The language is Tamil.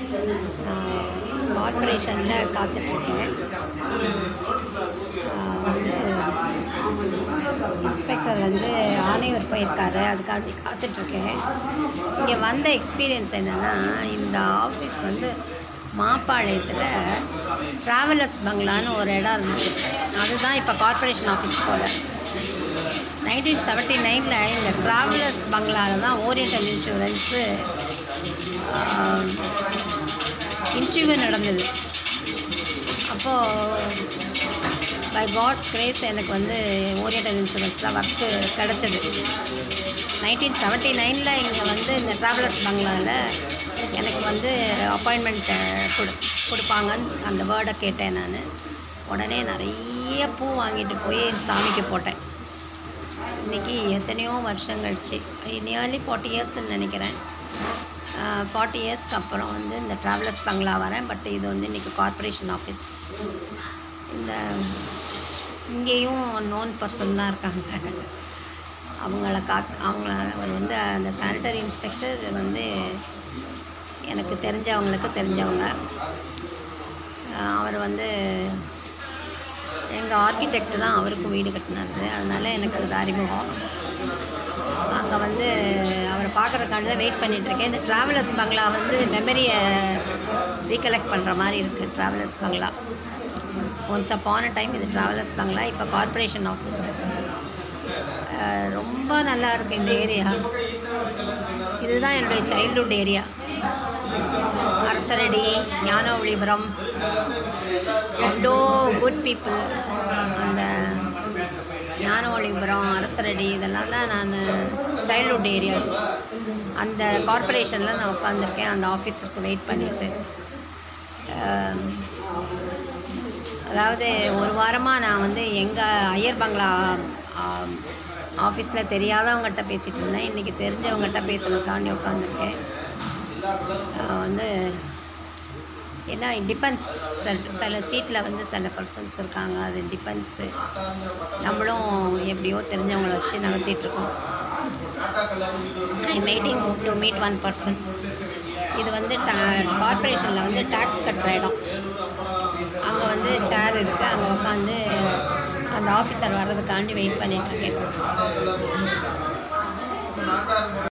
கார்பரேஷனில் காத்துட்ருக்கேன் வந்து இன்ஸ்பெக்டர் வந்து ஆணையூர் போயிருக்காரு அதுக்காண்டி காத்துட்ருக்கேன் இங்கே வந்த எக்ஸ்பீரியன்ஸ் என்னென்னா இந்த ஆஃபீஸ் வந்து மாப்பாளையத்தில் ட்ராவலர்ஸ் பங்களான்னு ஒரு இடம் இருந்துச்சு அதுதான் இப்போ கார்ப்பரேஷன் ஆஃபீஸ் போல் நைன்டீன் செவன்ட்டி நைனில் இந்த ட்ராவலர்ஸ் பங்களாவில் தான் ஓரியண்டல் இன்சூரன்ஸு இன்டர்வியூ நடந்தது அப்போது பை காட்ஸ் கிரேஸ் எனக்கு வந்து ஓரியண்டல் இன்சூரன்ஸில் ஒர்க்கு கிடச்சிது நைன்டீன் செவன்ட்டி நைனில் இங்கே வந்து இந்த ட்ராவலர்ஸ் பங்களாவில் எனக்கு வந்து அப்பாயின்மெண்ட் கொடு கொடுப்பாங்கன்னு அந்த வேர்டை கேட்டேன் நான் உடனே நிறைய பூ வாங்கிட்டு போய் சாமிக்கு போட்டேன் இன்றைக்கி எத்தனையோ வருஷம் கழிச்சு நியர்லி ஃபார்ட்டி இயர்ஸ்ன்னு நினைக்கிறேன் ஃபார்ட்டி இயர்ஸ்க்கு அப்புறம் வந்து இந்த ட்ராவலர்ஸ் பங்களா வரேன் பட் இது வந்து இன்றைக்கி கார்ப்பரேஷன் ஆஃபீஸ் இந்த இங்கேயும் நோன் பர்சன் தான் இருக்காங்க அவங்கள கா அவங்கள அவர் வந்து அந்த சானிட்டரி இன்ஸ்பெக்டர் வந்து எனக்கு தெரிஞ்சவங்களுக்கு தெரிஞ்சவங்க அவர் வந்து எங்கள் ஆர்கிடெக்ட் தான் அவருக்கும் வீடு கட்டினாரு அதனால் எனக்கு அது அறிமுகம் அங்கே வந்து அவரை பார்க்குறதுக்காண்டி தான் வெயிட் பண்ணிகிட்ருக்கேன் இந்த ட்ராவலர்ஸ் பங்களா வந்து மெமரியை ரீகலெக்ட் பண்ணுற மாதிரி இருக்குது ட்ராவலர்ஸ் பங்களா ஒன்ஸ் அப்பான டைம் இது ட்ராவலர்ஸ் பங்களா இப்போ கார்ப்பரேஷன் ஆஃபீஸ் ரொம்ப நல்லா இருக்குது இந்த ஏரியா இதுதான் என்னுடைய சைல்ட்ஹுட் ஏரியா அரசரடி ஞான ஒளிபுரம் எவ்வளோ குட் பீப்புள் அந்த ஞான ஒளிபுரம் அரசரடி இதெல்லாம் தான் நான் சைல்ட்ஹுட் ஏரியாஸ் அந்த கார்ப்பரேஷனில் நான் உட்காந்துருக்கேன் அந்த ஆஃபீஸருக்கு வெயிட் பண்ணிவிட்டு அதாவது ஒரு வாரமாக நான் வந்து எங்கள் ஐயர் பங்களா ஆஃபீஸில் தெரியாதவங்ககிட்ட பேசிகிட்டு இருந்தேன் இன்றைக்கி தெரிஞ்சவங்ககிட்ட பேசுகிறதுக்காண்டி உட்காந்துருக்கேன் வந்து ஏன்னா டிபெண்ட்ஸ் சில சில சீட்டில் வந்து சில பர்சன்ஸ் இருக்காங்க அது டிபெண்ட்ஸு நம்மளும் எப்படியோ தெரிஞ்சவங்கள வச்சு நகர்த்திட்டுருக்கோம் I waiting to meet one person இது வந்து டா கார்ப்பரேஷனில் வந்து டேக்ஸ் கட்டுற இடம் அங்கே வந்து சேர் இருக்குது அங்கே உட்காந்து அந்த ஆஃபீஸர் வர்றதுக்காண்டி வெயிட் பண்ணிகிட்ருக்கேன்